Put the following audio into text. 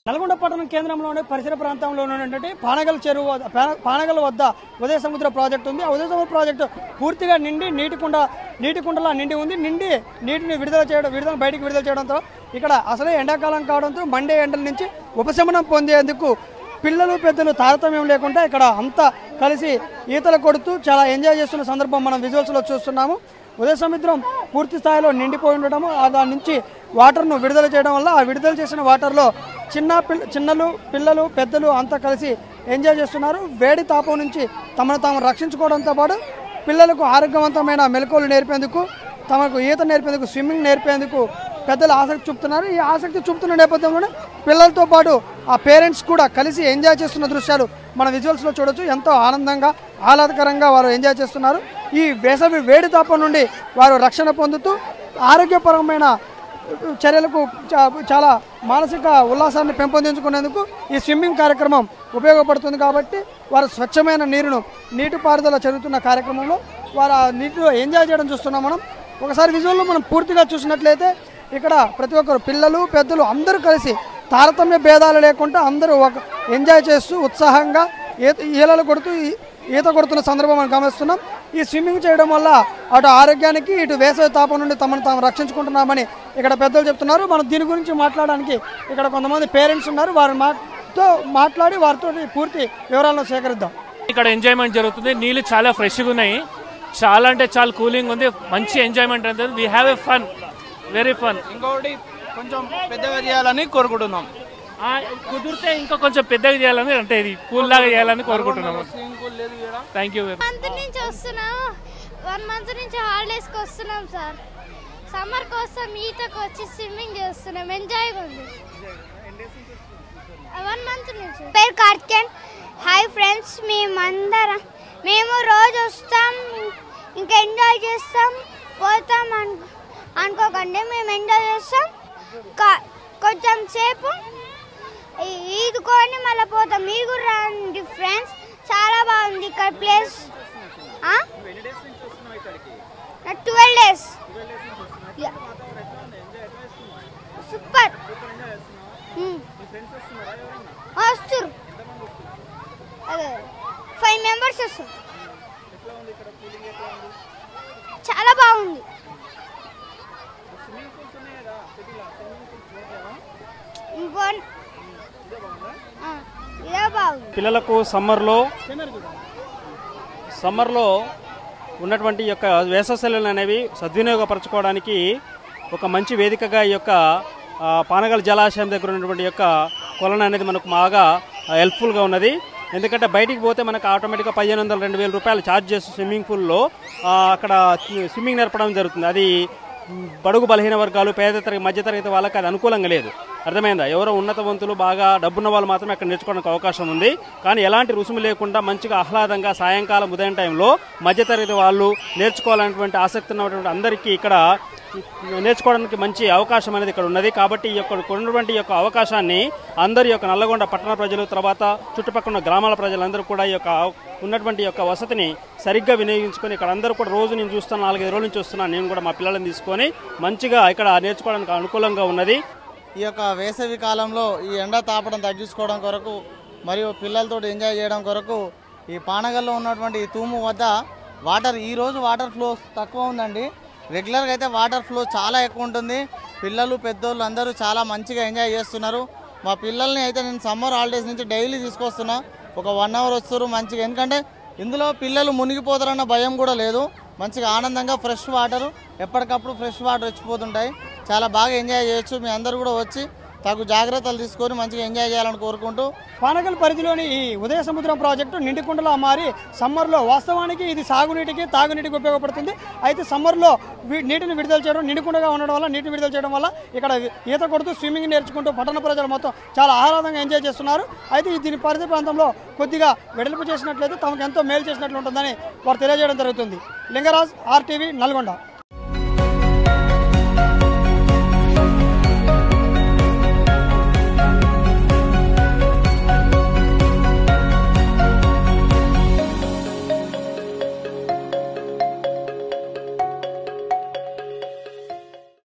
నల్గొండ పట్టణం కేంద్రంలోని పరిసర ప్రాంతంలో ఉన్నటువంటి పానగల్ చెరువు వద్ద- పాన- పానగల్ వద్ద ఉదయ సముద్ర ప్రాజెక్టు ఉంది ఆ ఉదయ సముద్ర ప్రాజెక్టు పూర్తిగా నిండి నీటి కుండ నీటి కుండలా నిండి ఉంది నిండి నీటిని విడుదల చేయడం విడుదల బయటికి విడుదల చేయడంతో ఇక్కడ అసలే ఎండాకాలం కావడంతో మండే ఎండల నుంచి ఉపశమనం పొందేందుకు పిల్లలు పెద్దలు తారతమ్యం లేకుండా ఇక్కడ అంతా కలిసి ఈతలు కొడుతూ చాలా ఎంజాయ్ చేస్తున్న సందర్భం మనం విజువల్స్లో చూస్తున్నాము ఉదయ సముద్రం పూర్తి స్థాయిలో నిండిపోయి ఉండడము ఆ దాని నుంచి వాటర్ను విడుదల చేయడం వల్ల ఆ విడుదల చేసిన వాటర్లో చిన్న పిల్ల చిన్నలు పిల్లలు పెద్దలు అంతా కలిసి ఎంజాయ్ చేస్తున్నారు వేడి తాపం నుంచి తమను తాము రక్షించుకోవడంతో పాటు పిల్లలకు ఆరోగ్యవంతమైన మెలకువలు నేర్పేందుకు తమకు ఈత నేర్పేందుకు స్విమ్మింగ్ నేర్పేందుకు పెద్దలు ఆసక్తి చూపుతున్నారు ఈ ఆసక్తి చూపుతున్న నేపథ్యంలోనే పిల్లలతో పాటు ఆ పేరెంట్స్ కూడా కలిసి ఎంజాయ్ చేస్తున్న దృశ్యాలు మన విజువల్స్లో చూడొచ్చు ఎంతో ఆనందంగా ఆహ్లాదకరంగా వారు ఎంజాయ్ చేస్తున్నారు ఈ వేసవి వేడి తాపం నుండి వారు రక్షణ పొందుతూ ఆరోగ్యపరమైన చర్యలకు చా- చాలా మానసిక ఉల్లాసాన్ని పెంపొందించుకునేందుకు ఈ స్విమ్మింగ్ కార్యక్రమం ఉపయోగపడుతుంది కాబట్టి వారు స్వచ్ఛమైన నీరును నీటిపారుదల జరుగుతున్న కార్యక్రమంలో వారు ఆ నీటిలో ఎంజాయ్ చేయడం చూస్తున్నాం మనం ఒకసారి విజువల్లో మనం పూర్తిగా చూసినట్లయితే ఇక్కడ ప్రతి ఒక్కరు పిల్లలు పెద్దలు అందరూ కలిసి తారతమ్య భేదాలు లేకుండా అందరూ ఒక ఎంజాయ్ చేస్తూ ఉత్సాహంగా ఈత ఈలలు కొడుతూ ఈ- ఈత కొడుతున్న సందర్భం మనం గమనిస్తున్నాం ఈ స్విమ్మింగ్ చేయడం వల్ల అటు ఆరోగ్యానికి ఇటు వేసవి తాపం నుండి తమను తాము రక్షించుకుంటున్నామని ఇక్కడ పెద్దలు చెప్తున్నారు మనం దీని గురించి మాట్లాడడానికి ఇక్కడ కొంతమంది పేరెంట్స్ ఉన్నారు వారి మాతో మాట్లాడి వారితో పూర్తి వివరాలను సేకరిద్దాం ఇక్కడ ఎంజాయ్మెంట్ జరుగుతుంది నీళ్ళు చాలా ఫ్రెష్గా ఉన్నాయి చాలా అంటే చాలా కూలింగ్ ఉంది మంచి ఎంజాయ్మెంట్ ఉంటుంది we have a fun very fun ఇంకొకటి కొంచెం పెద్దగా చేయాలని కోరుకుంటున్నాం కుదిరితే ఇంకా కొంచెం పెద్దగా చేయాలని అంటే ఇది కూల్ లాగా చేయాలని కోరుకుంటున్నాము స్విమ్మింగ్ పూల్ లేదు ఇక్కడ థ్యాంక్ యూ మంత్ నుంచి వస్తున్నాం వన్ మంత్ నుంచి హాలిడేస్కి వస్తున్నాం సార్ సమ్మర్ కోసం ఈతకు వచ్చి స్విమ్మింగ్ చేస్తున్నాం ఎంజాయ్గా ఉంది వన్ మంత్ నుంచి పేరు కార్తికేన్ హాయ్ ఫ్రెండ్స్ మేమందరం మేము రోజు వస్తాం ఇంకా ఎంజాయ్ చేస్తాం పోతాం అను అనుకోకండి మేము ఎంజాయ్ చేస్తాం కా- కొంచెం సేపు ఈ- ఈదుకొని మళ్ళీ పోతాం మీరు కూడా రండి ఫ్రెండ్స్ చాలా బాగుంది ఇక్కడ ప్లేస్ ట్వెల్వ్ డేస్ సూపర్ వస్తారు అదే ఫైవ్ మెంబర్స్ వస్తారు చాలా బాగుంది ఇంకో ఆ, ఇదే బాగుంది పిల్లలకు సమ్మర్లో సమ్మర్లో ఉన్నటువంటి ఈ యొక్క వేసవి సెలవులు అనేవి సద్వినియోగపరచుకోవడానికి ఒక మంచి వేదికగా ఈ యొక్క ఆ, పానగల్ జలాశయం దగ్గర ఉన్నటువంటి యొక్క కొలను అనేది మనకు బాగా హెల్ప్ఫుల్గా ఉన్నది ఎందుకంటే బయటికి పోతే మనకు ఆటోమేటిక్గా పదిహేను వందల రెండు వేల రూపాయలు ఛార్జ్ చేస్తూ స్విమ్మింగ్ పూల్లో ఆ, అక్కడ స్విమ్మింగ్ నేర్పడం జరుగుతుంది అది మ్, బడుగు బలహీన వర్గాలు పేద తరగతి మధ్యతరగతి వాళ్ళకి అది అనుకూలంగా లేదు అర్థమైందా ఎవరో ఉన్నతవంతులు బాగా డబ్బున్న వాళ్ళు మాత్రమే అక్కడ నేర్చుకోవడానికి అవకాశం ఉంది కానీ ఎలాంటి రుసుము లేకుండా మంచిగా ఆహ్లాదంగా సాయంకాలం ఉదయం టైంలో మధ్యతరగతి వాళ్ళు నేర్చుకోవాలనేటువంటి ఆసక్తి ఉన్నటువంటి అందరికీ ఇక్కడ నేర్చుకోవడానికి మంచి అవకాశం అనేది ఇక్కడ ఉన్నది కాబట్టి ఈ యొక్క ఉన్నటువంటి ఈ యొక్క అవకాశాన్ని అందరి యొక్క నల్లగొండ పట్టణ ప్రజలు తర్వాత చుట్టుపక్కల ఉన్న గ్రామాల ప్రజలందరూ కూడా ఈ యొక్క ఉన్నటువంటి యొక్క వసతిని సరిగ్గా వినియోగించుకొని ఇక్కడ అందరూ కూడా రోజు నేను చూస్తాను నాలుగైదు రోజుల నుంచి వస్తున్నాను నేను కూడా మా పిల్లల్ని తీసుకొని మంచిగా ఇక్కడ నేర్చుకోవడానికి అనుకూలంగా ఉన్నది ఈ యొక్క వేసవి కాలంలో ఈ ఎండ తాపడం తగ్గించుకోవడం కొరకు మరియు పిల్లలతో ఎంజాయ్ చేయడం కొరకు ఈ పానగల్లో ఉన్నటువంటి ఈ తూము వద్ద వాటర్ ఈ రోజు వాటర్ ఫ్లో తక్కువ ఉందండి రెగ్యులర్గా అయితే వాటర్ ఫ్లో చాలా ఎక్కువ ఉంటుంది పిల్లలు పెద్దోళ్ళు అందరూ చాలా మంచిగా ఎంజాయ్ చేస్తున్నారు మా పిల్లల్ని అయితే నేను సమ్మర్ హాలిడేస్ నుంచి డైలీ తీసుకొస్తున్నా ఒక వన్ అవర్ వస్తారు మంచిగా ఎందుకంటే ఇందులో పిల్లలు మునిగిపోతారన్న భయం కూడా లేదు మంచిగా ఆనందంగా ఫ్రెష్ వాటర్ ఎప్పటికప్పుడు ఫ్రెష్ వాటర్ వచ్చిపోతుంటాయి చాలా బాగా ఎంజాయ్ చేయొచ్చు మీ అందరూ కూడా వచ్చి తగు జాగ్రత్తలు తీసుకొని మంచిగా ఎంజాయ్ చేయాలని కోరుకుంటూ పానగల్ పరిధిలోని ఈ ఉదయ సముద్రం ప్రాజెక్టు నిండుకుండలా మారి సమ్మర్లో వాస్తవానికి ఇది సాగునీటికి తాగునీటికి ఉపయోగపడుతుంది అయితే సమ్మర్లో వీ- నీటిని విడుదల చేయడం నిండుకుండగా ఉండడం వల్ల నీటిని విడుదల చేయడం వల్ల ఇక్కడ ఈత కొడుతూ స్విమ్మింగ్ నేర్చుకుంటూ పట్టణ ప్రజలు మొత్తం చాలా ఆహ్లాదంగా ఎంజాయ్ చేస్తున్నారు అయితే ఈ దీని పరిధి ప్రాంతంలో కొద్దిగా వెడల్పు చేసినట్లయితే తమకు ఎంతో మేలు చేసినట్లు ఉంటుందని వారు తెలియజేయడం జరుగుతుంది లింగరాజ్ ఆర్టీవీ నల్గొండ